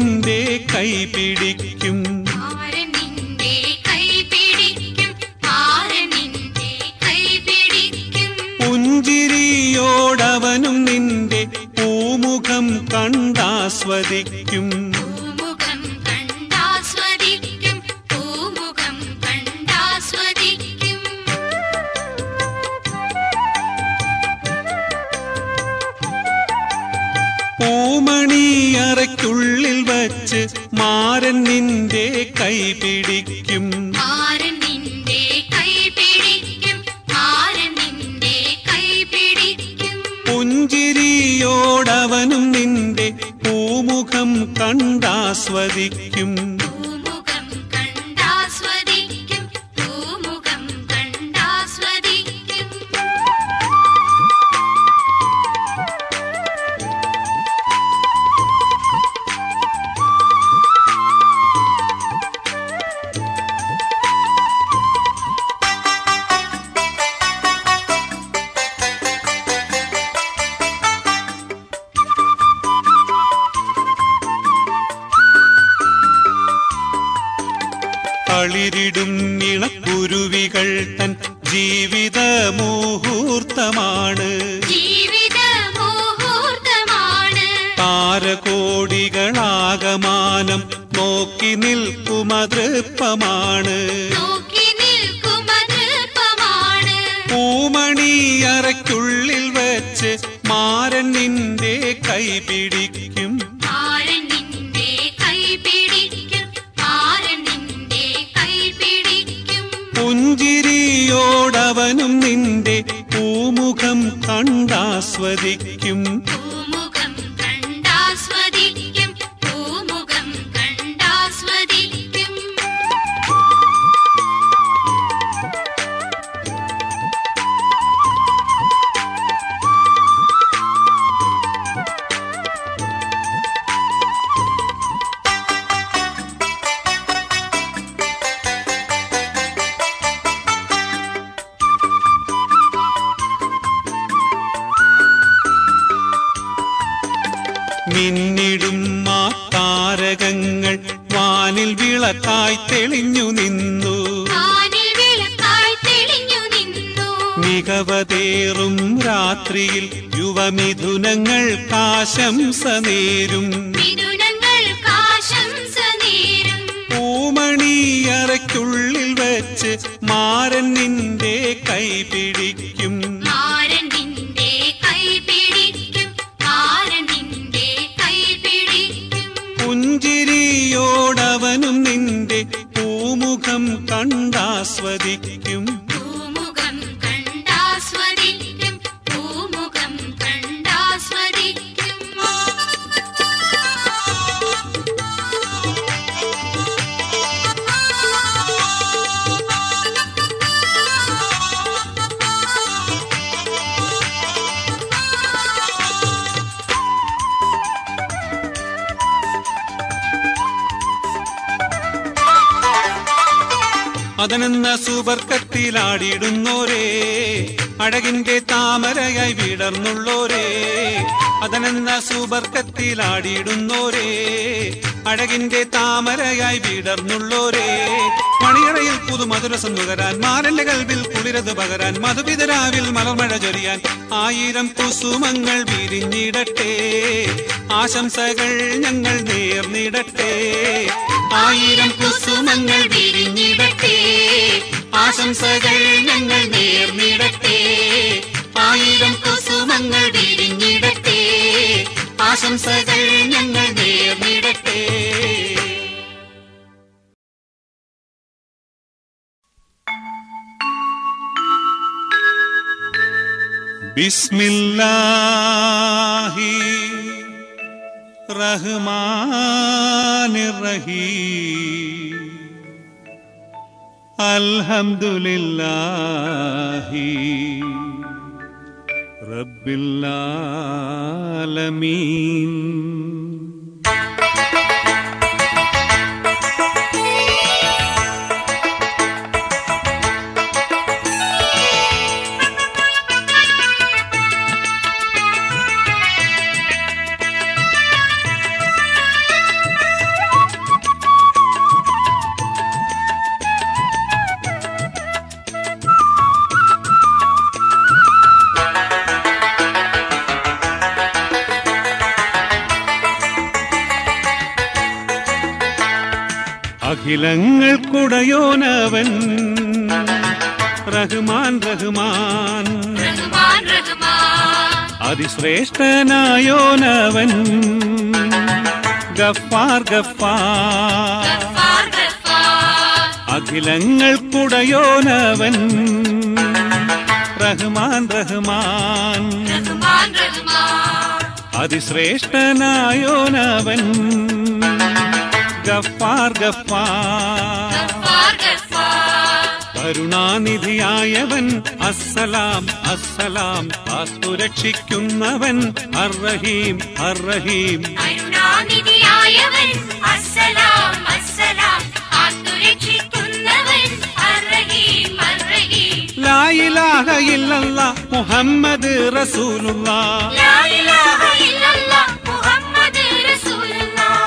നിന്റെ കൈ പിടിക്കും ആരൻ നിന്റെ കൈ പിടിക്കും ആരൻ നിന്റെ കൈ പിടിക്കും പുഞ്ചിരിയോടവനും നിന്റെ പൂമുഖം കണ്ടാസ്വദിക്കും പൂമുഖം കണ്ടാസ്വദിക്കും പൂമുഖം കണ്ടാസ്വദിക്കും പൂമണിയറയ്ക്കുള്ളിൽ വച്ച് മാരൻ നിന്റെ കൈ പിടിക്കും ആരൻ നിന്റെ കൈ പിടിക്കും ആരൻ നിന്റെ കൈ പിടിക്കും പുഞ്ചിരിയോടവനും നിന്റെ പൂമുഖം കണ്ടാസ്വദിക്കും പൂമുഖം കണ്ടാസ്വദിക്കും പൂമുഖം കണ്ടാസ്വദിക്കും കളിരിടും ഇണക്കുരുവികൾ തൻ ജീവിത മുഹൂർത്തമാണ് ജീവിത മുഹൂർത്തമാണ് താരകോടികളാകമാനം നോക്കി നിൽക്കുമതൃപ്പമാണ് നോക്കി നിൽക്കുമതൃപ്പമാണ് പൂമണിയറയ്ക്കുള്ളിൽ വെച്ച് മാരൻ നിന്റെ കൈ പിടിക്കും ആരൻ നിന്റെ കൈ പിടിക്കും ആരൻ നിന്റെ കൈ പിടിക്കും പുഞ്ചിരിയോടവനും നിന്റെ പൂമുഖം കണ്ടാസ്വദിക്കും പൂമുഖം കണ്ടാസ്വദിക്കും പൂമുഖം കണ്ടാസ്വദിക്കും മിന്നിടും ആ താരകങ്ങൾ വാനിൽ വിളക്കായി തെളിഞ്ഞു നിന്നു വാനിൽ വിളക്കായി തെളിഞ്ഞു നിന്നു മികവതേറും രാത്രിയിൽ യുവമിഥുനങ്ങൾ കാശംസ നേരും മിഥുനങ്ങൾക്കാശംസ നേരും പൂമണിയറയ്ക്കുള്ളിൽ വെച്ച് മാരൻ നിന്റെ കൈ പിടിക്കും ആരൻ നിന്റെ കൈ പിടിക്കും ആരൻ നിന്റെ കൈ പിടിക്കും പുഞ്ചിരിയോടവനും നിന്റെ പൂമുഖം കണ്ടാസ്വദിക്കും പൂമുഖം കണ്ടാസ്വദിക്കും പൂമുഖം കണ്ടാസ്വദിക്കും അതനെന്ന സുബർക്കത്തിലാടിയിടുന്നോരേ അഴകിന്റെ താമരയായി വിടർന്നുള്ളോരേ അതനെന്ന സുബർക്കത്തിലാടിയിടുന്നോരേ അഴകിന്റെ താമരയായി വിടർന്നുള്ളോരേ മണിയറയിൽ പുതുമധുരസം നുകരാൻ മാരന്റെ കൽവിൽ കുളിരത് പകരാൻ മധുപിതരാവിൽ മലർമഴ ചൊരിയാൻ ആയിരം കുസുമങ്ങൾ വിരിഞ്ഞിടട്ടെ ആശംസകൾ ഞങ്ങൾ നേർന്നിടട്ടെ ആയിരം കുസുമങ്ങൾ വിരിഞ്ഞിടട്ടെ ആശംസകൾ ഞങ്ങൾ നേർന്നിടട്ടെ ആയിരം കുസുമങ്ങൾ വിരിഞ്ഞിടട്ടെ ആശംസകൾ ഞങ്ങൾ നേർന്നിടട്ടെ ബിസ്മില്ലാഹി റഹ്മാനിർ റഹീം അൽഹംദുലില്ലാഹി റബ്ബിൽ ആലമീൻ അഖിലങ്ങൾക്കുടയോനവൻ റഹ്മാൻ റഹ്മാൻ റഹ്മാൻ റഹ്മാൻ അതിശ്രേഷ്ഠനായോനവൻ ഗഫാർ ഗഫാർ ഗഫാർ ഗഫാർ അഖിലങ്ങൾക്കുടയോനവൻ റഹ്മാൻ റഹ്മാൻ റഹ്മാൻ റഹ്മാൻ അതിശ്രേഷ്ഠനായോനവൻ ഗഫാർ ഗഫാർ ഗഫാർ ഗഫാർ കരുണാനിധിയായവൻ അസ്സലാം അസ്സലാം കാത്തുരക്ഷിക്കുന്നവൻ അർറഹീം അർറഹീം കരുണാനിധിയായവൻ അസ്സലാം അസ്സലാം കാത്തുരക്ഷിക്കുന്നവൻ അർറഹീം അർറഹീം ലായിലാഹ ഇല്ലല്ല മുഹമ്മദ് റസൂലുള്ള ലാ ഇലാഹ ഇല്ലല്ലാഹ് മുഹമ്മദ് റസൂലുള്ളാഹ്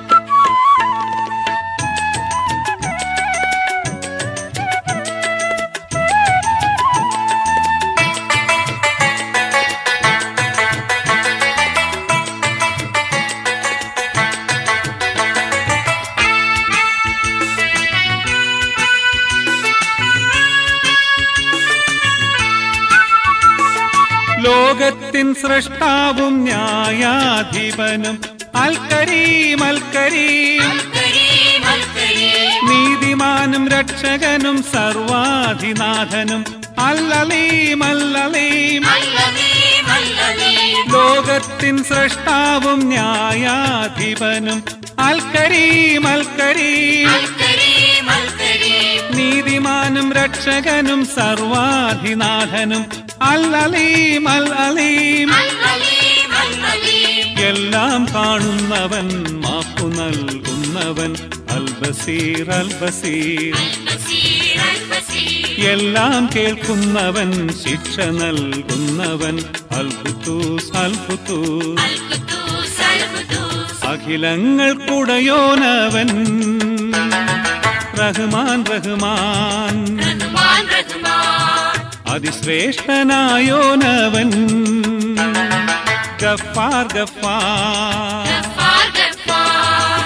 ലോകത്തിൻ സൃഷ്ടാവും ന്യായാധിപനും അൽ കരീം അൽ കരീം അൽകരീം അൽകരീം നീതിമാനും രക്ഷകനും സർവാധിനാഥനും അല്ലലീം അല്ലലീം അല്ലദീം അല്ലദീം ലോകത്തിൻ സൃഷ്ടാവും ന്യായാധിപനും അൽ കരീം അൽ കരീം അൽകരീം അൽകരീം നീതിമാനും രക്ഷകനും സർവാധിനാഥനും അല്ലലീം അൽ അലീം അൽഅലീം അൽഅലീം എല്ലാം കാണുന്നവൻ മാപ്പു നൽകുന്നവൻ അൽ ബസീർ അൽ ബസീർ അൽബസീർ അൽബസീർ എല്ലാം കേൾക്കുന്നവൻ ശിക്ഷ നൽകുന്നവൻ അൽ ഖുദൂസ് അൽ ഖുദൂസ് അൽഖുദൂസ് അൽഖുദൂസ് അഖിലങ്ങൾക്കുടയോനവൻ റഹ്മാൻ റഹ്മാൻ റഹ്മാൻ റഹ്മാൻ അതിശ്രേഷ്ഠനായോനവൻ ഗഫാർ ഗഫാർ ഗഫാർ ഗഫാർ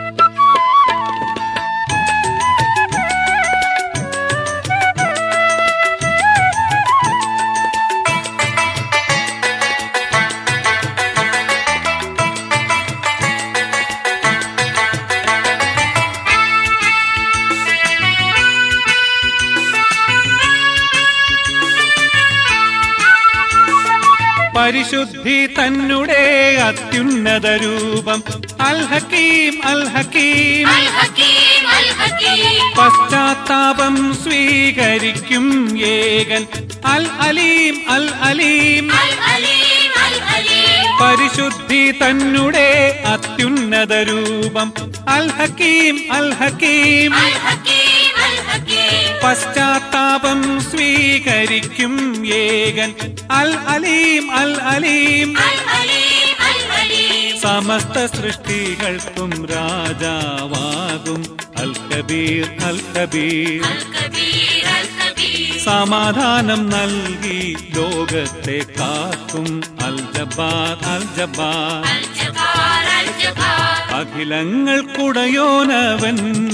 പരിശുദ്ധി തന്നെ അത്യുന്നത രൂപം അൽ ഹക്കീം അൽ ഹക്കീം അൽ ഹകീം അൽ ഹകീം പശ്ചാത്താപം സ്വീകരിക്കും ഏകൻ അൽ അലീം അൽ അലീം അൽ അലീം അൽ അലീം പരിശുദ്ധി തന്നെ അത്യുന്നത രൂപം അൽ ഹക്കീം അൽ ഹക്കീം അൽ ഹകീം അൽ ഹകീം പശ്ചാത്താപം സ്വീകരിക്കും ഏകൻ അൽ അലീം അൽ അലീം അൽ അലീം അൽ അലീം സമസ്ത സൃഷ്ടികൾക്കും രാജാവാകും അൽ കബീർ അൽ കബീർ അൽ കബീർ അൽ കബീർ സമാധാനം നൽകി ലോകത്തെ കാക്കും അൽ ജബ്ബാർ അൽ ജബ്ബാർ അൽ ജബാർ അൽ ജബാർ അഖിലങ്ങൾക്കുടയോനവൻ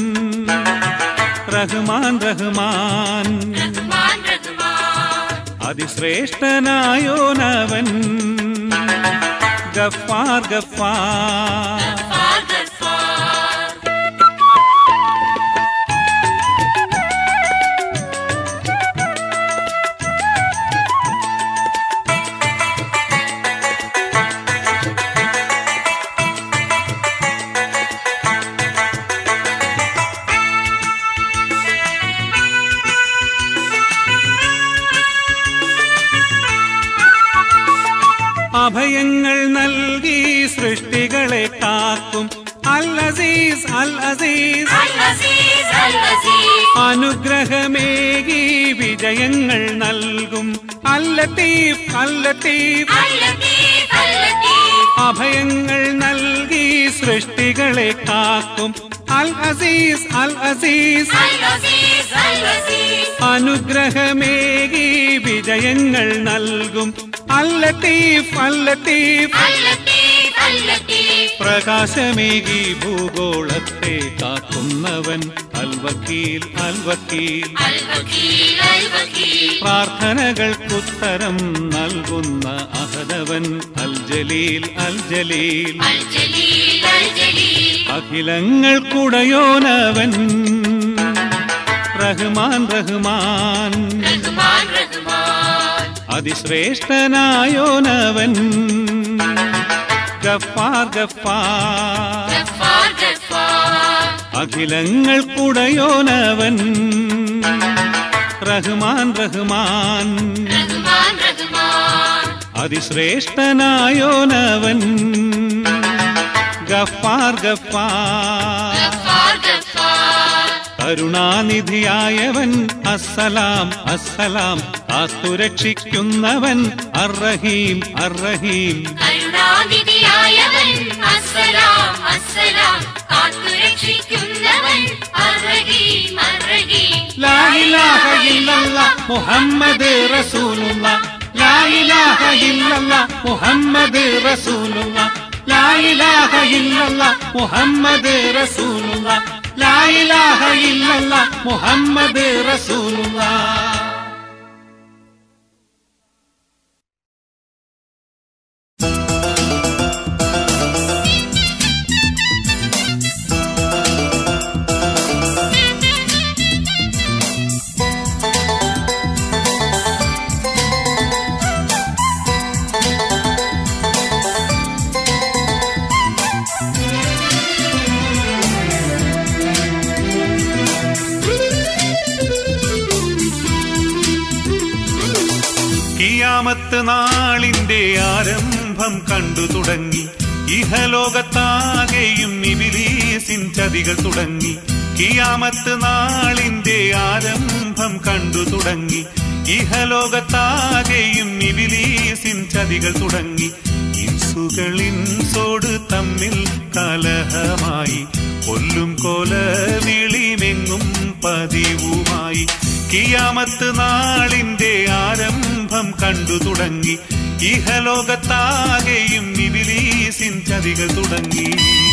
റഹ്മാൻ റഹ്മാൻ റഹ്മാൻ റഹ്മാൻ അതിശ്രേഷ്ഠനായോനവൻ ഗഫാർ ഗഫാർ ഗഫാർ ഗഫാർ അഭയങ്ങൾ നൽകി സൃഷ്ടികളെ കാക്കും അൽ അസീസ് അൽ അസീസ് അൽ അസീസ് അൽ അസീസ് അനുഗ്രഹമേകി വിജയങ്ങൾ നൽകും അൽ ലത്തീഫ് അൽ ലത്തീഫ് അൽ ലത്തീഫ് അൽ ലത്തീഫ് അഭയങ്ങൾ നൽകി സൃഷ്ടികളെ കാക്കും അൽ അസീസ് അൽ അസീസ് അൽ അസീസ് അൽ അസീസ് അനുഗ്രഹമേകി വിജയങ്ങൾ നൽകും അൽ ലത്തീഫ് അൽ ലത്തീഫ് അൽ ലത്തീഫ് അൽ ലത്തീഫ് പ്രകാശമേകി ഭൂഗോളത്തെ കാക്കുന്നവൻ അൽവക്കീൽ അൽവക്കീൽ الوكيل الوكيل പ്രാർത്ഥനകൾക്കുത്തരം നൽകുന്ന അഹദവൻ അൽ ജലീൽ അൽ ജലീൽ الجليل الجليل അഖിലങ്ങൾക്കുടയോനവൻ റഹ്മാൻ റഹ്മാൻ رحمن رحمن അതിശ്രേഷ്ഠനായോനവൻ ഗഫാർ ഗഫാർ غفار غفار അഖിലങ്ങൾക്കുടയോനവൻ റഹ്മാൻ റഹ്മാൻ رحمن رحمن അതിശ്രേഷ്ഠനായോനവൻ ഗഫാർ ഗഫാർ غفار غفار കരുണാനിധിയായവൻ അസ്സലാം അസ്സലാം കാത്തുരക്ഷിക്കുന്നവൻ അർറഹീം അർറഹീം കരുണാനിധിയായവൻ അസ്സലാം അസ്സലാം കാത്തുരക്ഷിക്കുന്നവൻ അർറഹീം അർറഹീം ലാ ഇലാഹ ഇല്ലല്ലാഹ് മുഹമ്മദ് റസൂലുള്ളാഹ് ലാ ഇലാഹ ഇല്ലല്ലാഹ് മുഹമ്മദ് റസൂലുള്ളാഹ് ലാ ഇലാഹ ഇല്ലല്ലാഹ് മുഹമ്മദ് റസൂലുള്ളാഹ് ലാ ഇലാഹ ഇല്ലല്ലാഹ് മുഹമ്മദ് റസൂലുള്ളാഹ് കിയാമത്ത് നാളിന്റെ ആരംഭം കണ്ടു തുടങ്ങി ഇഹലോകത്താകെയും ഇബിലീസിൻ ചതികൾ തുടങ്ങി കിയാമത്ത് നാളിന്റെ ആരംഭം കണ്ടു തുടങ്ങി ഇഹലോകത്താകെയും ഇബിലീസിൻ ചതികൾ തുടങ്ങി ഇൻസുകളിൻസോട് തമ്മിൽ കലഹമായി കൊല്ലും കൊല വിളിമെങ്ങും പതിവുമായി കിയാമത്ത് നാളിന്റെ ആരംഭം കണ്ടു തുടങ്ങി ഇഹലോകത്താകെയും ഇബിലീസിൻ ചതികൾ തുടങ്ങി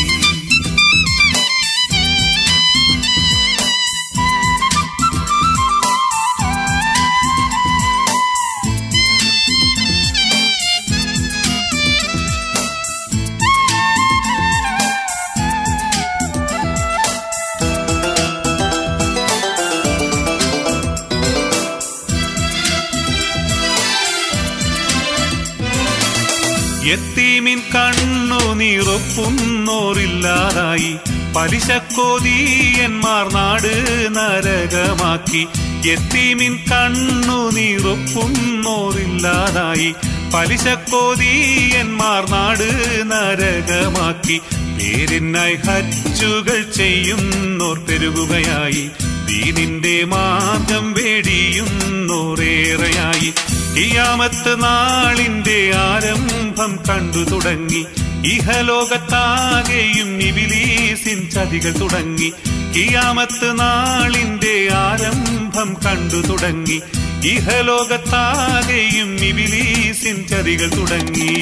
എത്തീമിൻ കണ്ണു നീറൊപ്പുന്നോറില്ലാതായി പലിശക്കോതീയന്മാർ നാട് നരകമാക്കി എത്തീമിൻ കണ്ണു നീറൊപ്പുന്നോറില്ലാതായി പലിശക്കോതീയന്മാർ നാട് നരകമാക്കി പേരിനായി ഹജ്ജുകൾ ചെയ്യുന്നോർ പെരുകുകയായി ദീനിന്റെ മാർഗം വെടിയുന്നോറേറെയായി കിയാമത്ത് നാളിന്റെ ആരംഭം കണ്ടു തുടങ്ങി ഇഹലോകത്താകെയും ഇബിലീസിൻ ചതികൾ തുടങ്ങി കിയാമത്ത് നാളിന്റെ ആരംഭം കണ്ടു തുടങ്ങി ഇഹലോകത്താകെയും ഇബിലീസിൻ ചതികൾ തുടങ്ങി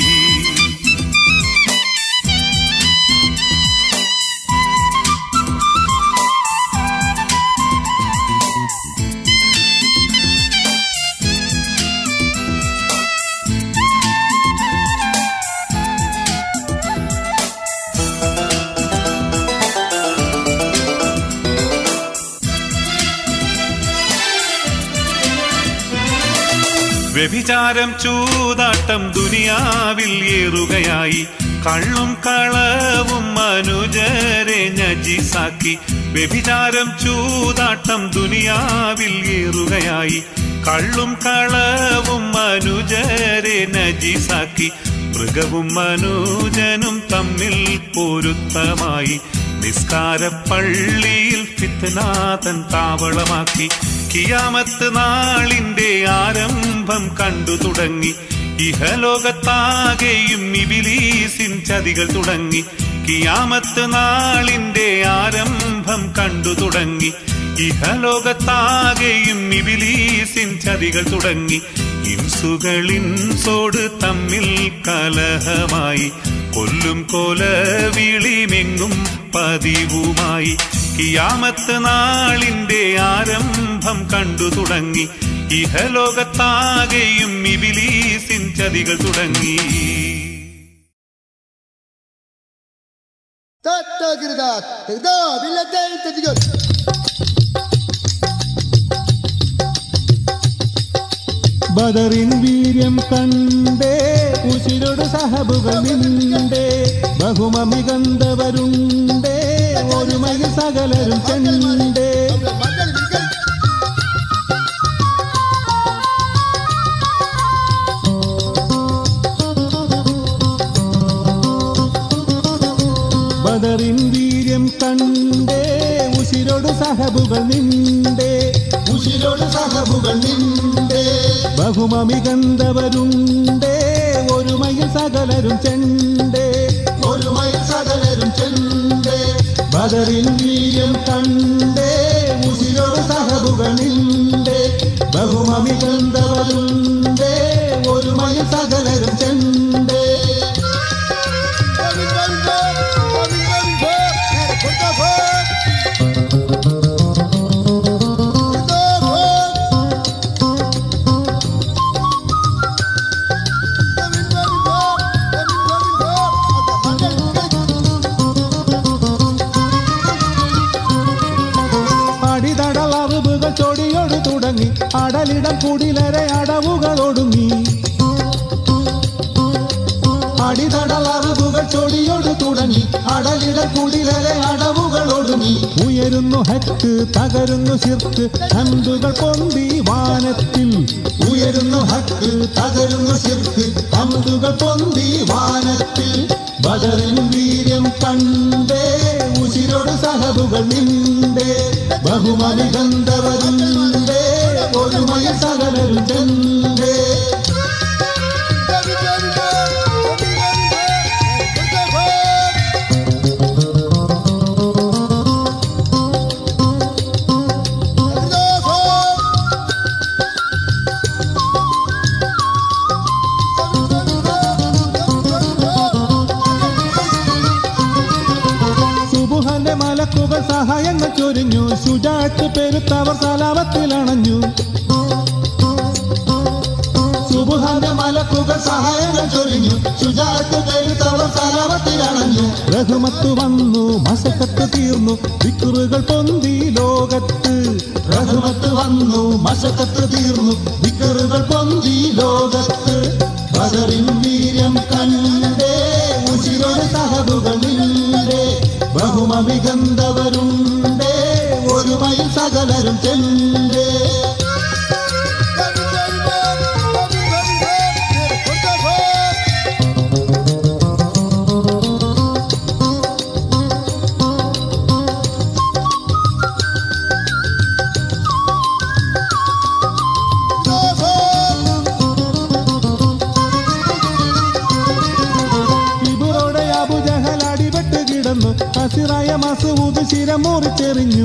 വ്യഭിചാരം ചൂതാട്ടം ദുനിയാവിൽ ഏറുകയായി കള്ളും കളവും മനുജരെ നജിസാക്കി വ്യഭിചാരം ചൂതാട്ടം ദുനിയാവിൽ ഏറുകയായി കള്ളും കളവും മനുജരെ നജിസാക്കി മൃഗവും മനുജനും തമ്മിൽ പൊരുത്തമായി നിസ്കാര പള്ളിയിൽ ഫിത്നാഥൻ താവളമാക്കി കിയാമത്ത് നാളിന്റെ ആരംഭം കണ്ടു തുടങ്ങി ഇഹലോകത്താകെയും ഇബിലീസിൻ ചതികൾ തുടങ്ങി കിയാമത്ത് നാളിന്റെ ആരംഭം കണ്ടു തുടങ്ങി ഇഹലോകത്താകെയും ഇബിലീസിൻ ചതികൾ തുടങ്ങി ഇൻസുകളിൻസോട് തമ്മിൽ കലഹമായി കൊല്ലും കൊല വിളിമെങ്ങും പതിവുമായി കിയാമത്ത് നാളിന്റെ ആരംഭം കണ്ടു തുടങ്ങി ഇഹലോകത്താകെയും ഇബിലീസിൻ ചതികൾ തുടങ്ങി تتجردات تقدر باليدين تتجر ബദറിൻ വീര്യം കണ്ടേ ഉശിരോട് സഹബുകൾ നിണ്ടേ ബഹുമമികന്തവരുണ്ടേ ഒരുമയിൽ സകലരും കണ്ടേ قبل ما قال بالقلب ബദറിൻ വീര്യം കണ്ടേ ഉശിരോട് സഹബുകൾ നിണ്ടേ ഉശിരോട് സഹബുകൾ നിണ്ടേ ബഹുമമികന്തവരുണ്ടേ ഒരുമയിൽ സകലരും ചെണ്ടേ ഒരുമയിൽ സകലരും ചെണ്ടേ ബദറിൻ വീര്യം കണ്ടേ ഉശിരോട് സഹബുകൾ നിണ്ടേ ബഹുമമികന്തവരുണ്ടേ ഒരുമയിൽ സകലരും ചെണ്ടേ قابل قابل قابل قابل قابل فوق هذا كنت فوق كنت فوق قابل قابل فوق قابل قابل فوق هذا ما قال بالقلب അടിതടൽ അറിവുകൾ ചൊടിയോട് തുടങ്ങി അടലിടം കുടിലരെ അടവുകൾ ഒടുങ്ങി അടിതടൽ അറിവുകൾ ചൊടിയോട് തുടങ്ങി അടലിടം കുടിലരെ അടവുകൾ ഒടുങ്ങി ഉയരുന്നു ഹക്ക് തകരുന്നു ശിർക്ക് ഹന്തുകൾ പൊന്തി വാനത്തിൽ ഉയരുന്നു ഹക്ക് തകരുന്നു ശിർക്ക് ഹന്തുകൾ പൊന്തി വാനത്തിൽ ബദറിൻ വീര്യം കണ്ടേ ഉശിരോട് സഹബുകൾ നിണ്ടേ ബഹുമതി ഗന്ധവരുണ്ടേ ഒരുമയ സകലരും ചെണ്ടേ قابل قابل فوق قابل قابل فوق كنت فوق كنت فوق സുബുഹന്റെ മലക്കുകൾ സഹായങ്ങൾ ചൊരിഞ്ഞു ശുചാറ്റ് പെരുത്തവർ സലാപത്തിലണഞ്ഞു സുബുഹന്റെ മലക്കുകൾ സഹായങ്ങൾ ചൊരിഞ്ഞു ശുചാറ്റ് പെരുത്തവർ സലാപത്തിലണഞ്ഞു റഹുമത്ത് വന്നു മസക്കത്ത് തീർന്നു വിക്കുറുകൾ പൊന്തി ലോകത്ത് റഹുമത്ത് വന്നു മസക്കത്ത് തീർന്നു വിക്കറുകൾ പൊന്തി ലോകത്ത് ബദറിൻ വീര്യം കണ്ടേ ഉശിരോട് സഹബുകൾ നിണ്ടേ ബഹുമമികന്തവരുണ്ടേ ഒരുമയിൽ സകലരും ചെണ്ടേ ഇവരോടെ അബുജഹൽ അടിപെട്ട് കിടന്നു കസിറായ മസൂദ് ശിരം മുറിച്ചെറിഞ്ഞു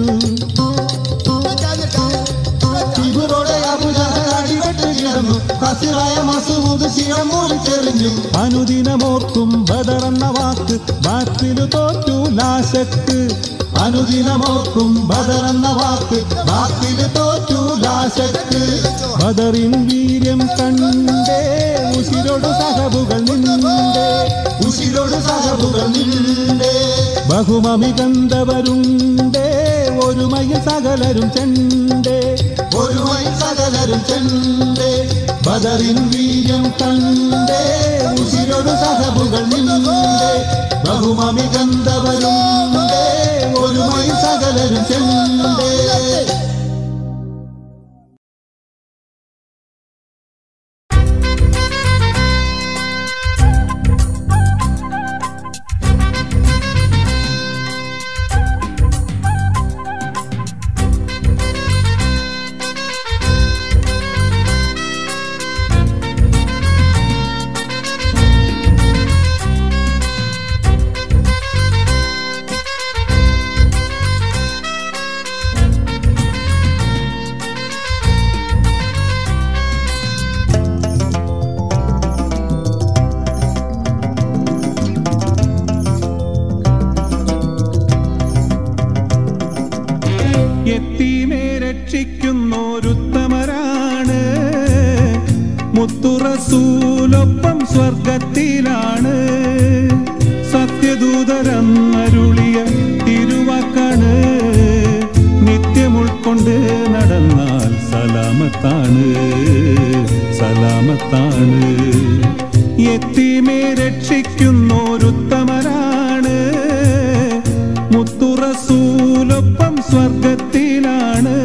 ഇവരോടെ അബുജഹൽ അടിപെട്ട് കിടന്നു കസിറായ മസൂദ് ശിരം മുറിച്ചെറിഞ്ഞു അനുദിനമോർക്കും ബദറെന്ന വാക്ക് ബാത്തിലു തോറ്റു ലാശക്ക് അനുദിനമോർക്കും ബദറെന്ന വാക്ക് ബാത്തിലു തോറ്റു ലാശക്ക് ബദറിൻ വീര്യം കണ്ടേ ഉശിരോട് സഹബുകൾ നിണ്ടേ ഉശിരോട് സഹബുകൾ നിണ്ടേ ബഹുമമികന്തവരുണ്ടേ ഒരുമയിൽ സകലരും ചെണ്ടേ ഒരുമയിൽ സകലരും ചെണ്ടേ ബദറിൻ വീര്യം കണ്ടേ ഉശിരോട് സഹബുകൾ നിണ്ടേ ബഹുമമികന്തവരുണ്ടേ ഒരുമയിൽ സകലരും ചെണ്ടേ ും എത്തീമേ രക്ഷിക്കുന്നോരുത്തമരാണ് മുത്തുറസൂലൊപ്പം സ്വർഗത്തിലാണ് സത്യദൂതരന്നരുളിയ തിരുവാക്കാണ് നിത്യം ഉൾക്കൊണ്ട് നടന്നാൽ സലാമത്താണ് സലാമത്താണ് എത്തീമേ രക്ഷിക്കുന്നോരുത്തമരാണ് മുത്തുറസൂലൊപ്പം സ്വർഗത്തിലാണ്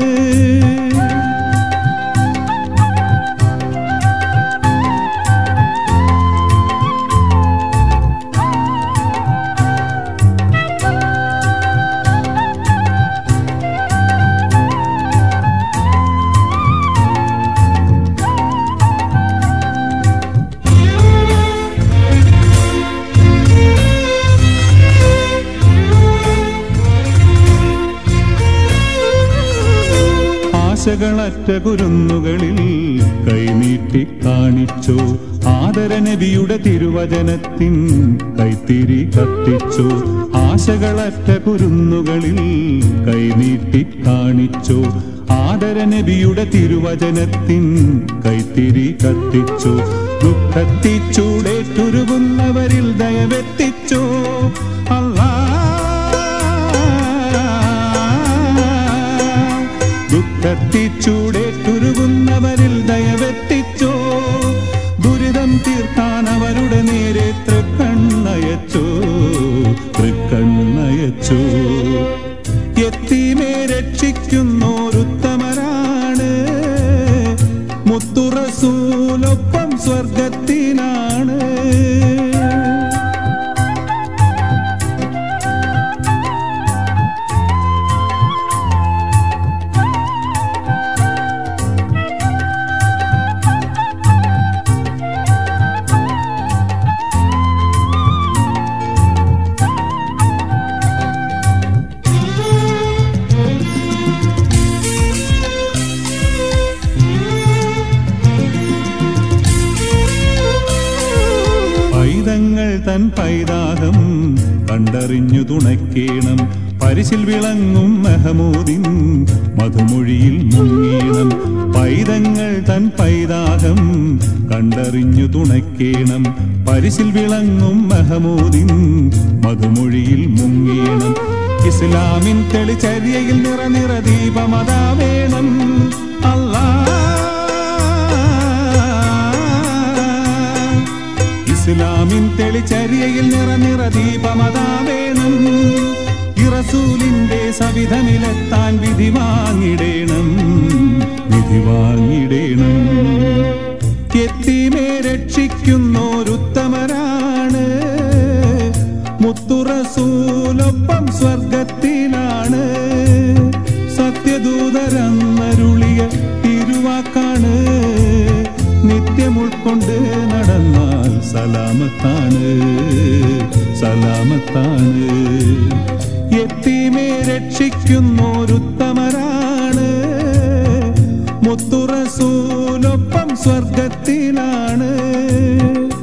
ആശകളറ്റ കുരുന്നുകളിൽ കൈനീട്ടി കാണിച്ചു ആദരനബിയുടെ തിരുവചനത്തിൻ കൈത്തിരി കത്തിച്ചു ആശകളറ്റ കുരുന്നുകളിൽ കൈനീട്ടി കാണിച്ചു ആദരനബിയുടെ തിരുവചനത്തിൻ കൈത്തിരി കത്തിച്ചു ദുഃഖത്തിച്ചൂടേറ്റുരുകുന്നവരിൽ ദയവെത്തിച്ചു അല്ലാ ദുഃഖത്തിച്ചൂടേറ്റുരുകുന്നവരിൽ ദയവെത്തിച്ചോ ദുരിതം തീർക്കാൻ അവരുടെ നേരെ തൃക്കണ്ണയച്ചോ തൃക്കണ്ണയച്ചോ എത്തിമേ രക്ഷിക്കുന്നോരുത്തമരാണ് മുത്തുറസൂലൊപ്പം സ്വർഗത്തിനാണ് പൈതങ്ങൾ തൻ പൈതാഹം കണ്ടറിഞ്ഞു തുണയ്ക്കേണം പരിശിൽ വിളങ്ങും മെഹമൂദിൻ മധുമൊഴിയിൽ മുങ്ങീണം പൈതങ്ങൾ തൻ പൈതാഹം കണ്ടറിഞ്ഞു തുണയ്ക്കേണം പരിശിൽ വിളങ്ങും മെഹമൂദിൻ മധുമൊഴിയിൽ മുങ്ങീണം ഇസ്ലാമിൻ തെളിചര്യയിൽ നിറ നിറ ദീപമതാ വേണം അല്ലാ ഇസ്ലാമിൻ തെളിചര്യയിൽ നിറ നിറ ദീപമതാ വേണം ഇറസൂലിന്റെ സവിധമിലെത്താൻ വിധി വാങ്ങിടേണം വിധി വാങ്ങിടേണം എത്തിമേ രക്ഷിക്കുന്നോരുത്തമരാണ് മുത്തുറസൂലൊപ്പം സ്വർഗത്തിലാണ് സത്യദൂതരന്നരുളിയ തിരുവാക്കാണ് നിത്യം ഉൾക്കൊണ്ട് നടന്നാൽ സലാമത്താണ് സലാമത്താണ് എത്തിമേ രക്ഷിക്കുന്നോരുത്തമരാണ് മുത്തുറസൂലൊപ്പം സ്വർഗത്തിലാണ്